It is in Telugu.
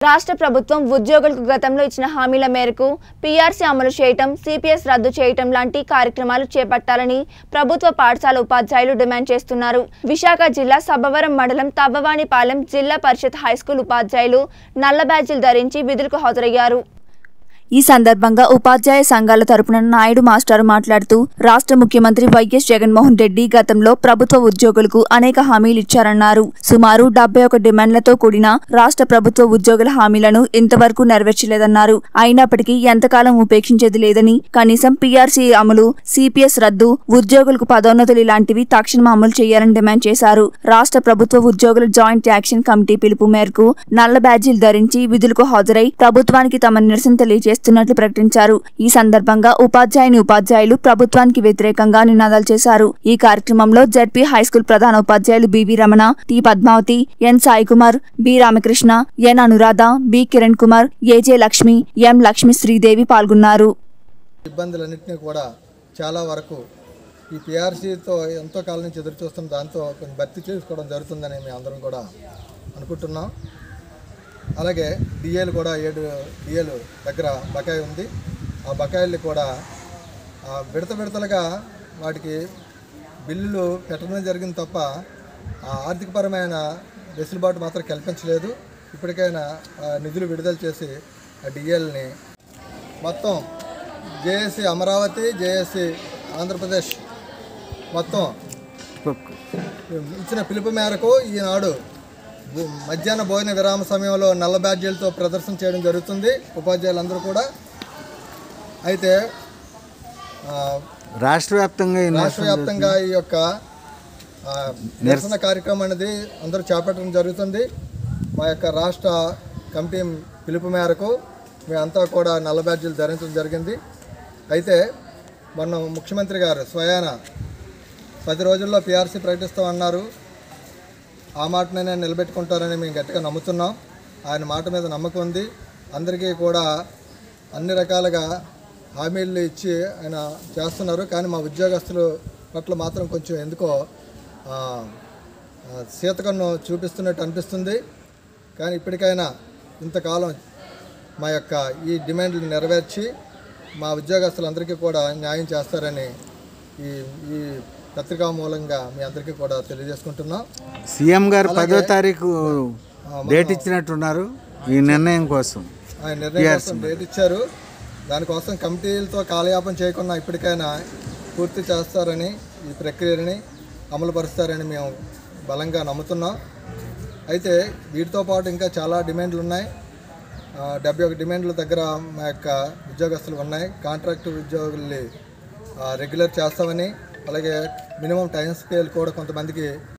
రాష్ట్ర ప్రభుత్వం ఉద్యోగులకు గతంలో ఇచ్చిన హామీల మేరకు పీఆర్సీ అమలు చేయటం సిపిఎస్ రద్దు చేయటం లాంటి కార్యక్రమాలు చేపట్టాలని ప్రభుత్వ పాఠశాల ఉపాధ్యాయులు డిమాండ్ చేస్తున్నారు విశాఖ జిల్లా సబ్బవరం మండలం తవ్వవాణిపాలెం జిల్లా పరిషత్ హైస్కూల్ ఉపాధ్యాయులు నల్ల బ్యాడ్జీలు ధరించి విధులకు హాజరయ్యారు ఈ సందర్భంగా ఉపాధ్యాయ సంఘాల తరపున నాయుడు మాస్టారు మాట్లాడుతూ రాష్ట్ర ముఖ్యమంత్రి వైఎస్ జగన్మోహన్ రెడ్డి గతంలో ప్రభుత్వ ఉద్యోగులకు అనేక హామీలు ఇచ్చారన్నారు సుమారు డెబ్బై ఒక డిమాండ్లతో కూడిన రాష్ట్ర ప్రభుత్వ ఉద్యోగుల హామీలను ఇంతవరకు నెరవేర్చలేదన్నారు అయినప్పటికీ ఎంతకాలం ఉపేక్షించేది లేదని కనీసం పీఆర్సీ అమలు సిపిఎస్ రద్దు ఉద్యోగులకు పదోన్నతులు ఇలాంటివి తక్షణం అమలు చేయాలని డిమాండ్ చేశారు రాష్ట్ర ప్రభుత్వ ఉద్యోగుల జాయింట్ యాక్షన్ కమిటీ పిలుపు మేరకు నల్ల బ్యాడ్జీలు ధరించి విధులకు హాజరై ప్రభుత్వానికి తమ నిరసన తెలియజేస్తున్నట్లు ప్రకటించారు ఈ సందర్భంగా ఉపాధ్యాయుని ఉపాధ్యాయులు ప్రభుత్వానికి వ్యతిరేకంగా నినాదాలు చేశారు ఈ కార్యక్రమంలో జడ్పీ హైస్కూల్ ప్రధాన ఉపాధ్యాయులు B V Ramana T Padmavathi N Sai Kumar B Ramakrishna N Anuradha B Kiran Kumar A J Lakshmi M Lakshmi Sridevi పాల్గొన్నారు ఇబ్బందులన్నింటినీ కూడా చాలా వరకు ఈ పిఆర్సీతో ఎంతో కాలం నుంచి ఎదురు చూస్తున్న దాంతో కొంచెం భర్తీ చేసుకోవడం జరుగుతుందని మేము అందరం కూడా అనుకుంటున్నాం అలాగే డిఏలు కూడా ఏడు డిఏలు దగ్గర బకాయి ఉంది ఆ బకాయిల్ని కూడా ఆ, విడత విడతలుగా వాటికి బిల్లులు పెట్టడం జరిగింది తప్ప ఆ ఆర్థికపరమైన వెసులుబాటు మాత్రం కల్పించలేదు ఇప్పటికైనా ఆ, నిధులు విడుదల చేసి ఆ డిఏల్ని మొత్తం జేఏసీ అమరావతి జేఏసీ ఆంధ్రప్రదేశ్ మొత్తం ఇచ్చిన పిలుపు మేరకు ఈనాడు భో- మధ్యాహ్న భోజన విరామ సమయంలో నల్ల బ్యాడ్జీలతో ప్రదర్శన చేయడం జరుగుతుంది ఉపాధ్యాయులందరూ కూడా అయితే ఆ, రాష్ట్ర వ్యాప్తంగా ఈ రాష్ట్ర వ్యాప్తంగా ఈ యొక్క ఆ, నిరసన కార్యక్రమం అనేది అందరూ చేపట్టడం జరుగుతుంది మా యొక్క రాష్ట్ర కమిటీ పిలుపు మేరకు మేమంతా కూడా నల్ల బ్యాడ్జీలు ధరించడం జరిగింది అయితే మొన్న ముఖ్యమంత్రి గారు స్వయాన పది రోజుల్లో పిఆర్సీ ప్రకటిస్తామన్నారు ఆ మాటనే నిలబెట్టుకుంటారని మేము గట్టిగా నమ్ముతున్నాం ఆయన మాట మీద నమ్మకం ఉంది అందరికీ కూడా అన్ని రకాలుగా హామీలు ఇచ్చి ఆయన చేస్తున్నారు కానీ మా ఉద్యోగస్తులు పట్ల మాత్రం కొంచెం ఎందుకో ఆ, ఆ, సీతకన్ను చూపిస్తున్నట్టు అనిపిస్తుంది కానీ ఇప్పటికైనా ఇంతకాలం మా యొక్క ఈ డిమాండ్లు నెరవేర్చి మా ఉద్యోగస్తులందరికీ కూడా న్యాయం చేస్తారని ఈ ఈ పత్రికా మూలంగా మీ అందరికీ కూడా తెలియజేసుకుంటున్నాం సీఎం గారు పదో తారీఖు డేట్ ఇచ్చినట్టున్నారు ఈ నిర్ణయం కోసం ఆయన నిర్ణయం కోసం డేట్ ఇచ్చారు దానికోసం కమిటీలతో కాలయాపన చేయకుండా ఇప్పటికైనా పూర్తి చేస్తారని ఈ ప్రక్రియని అమలుపరుస్తారని మేము బలంగా నమ్ముతున్నాం అయితే వీటితో పాటు ఇంకా చాలా డిమాండ్లు ఉన్నాయి ఆ, డెబ్బై ఒక డిమాండ్ల దగ్గర మా యొక్క ఉద్యోగస్తులు ఉన్నాయి కాంట్రాక్ట్ ఉద్యోగుల్ని ఆ, రెగ్యులర్ చేస్తామని అలాగే మినిమం టైం స్కేల్ కూడా కొంతమందికి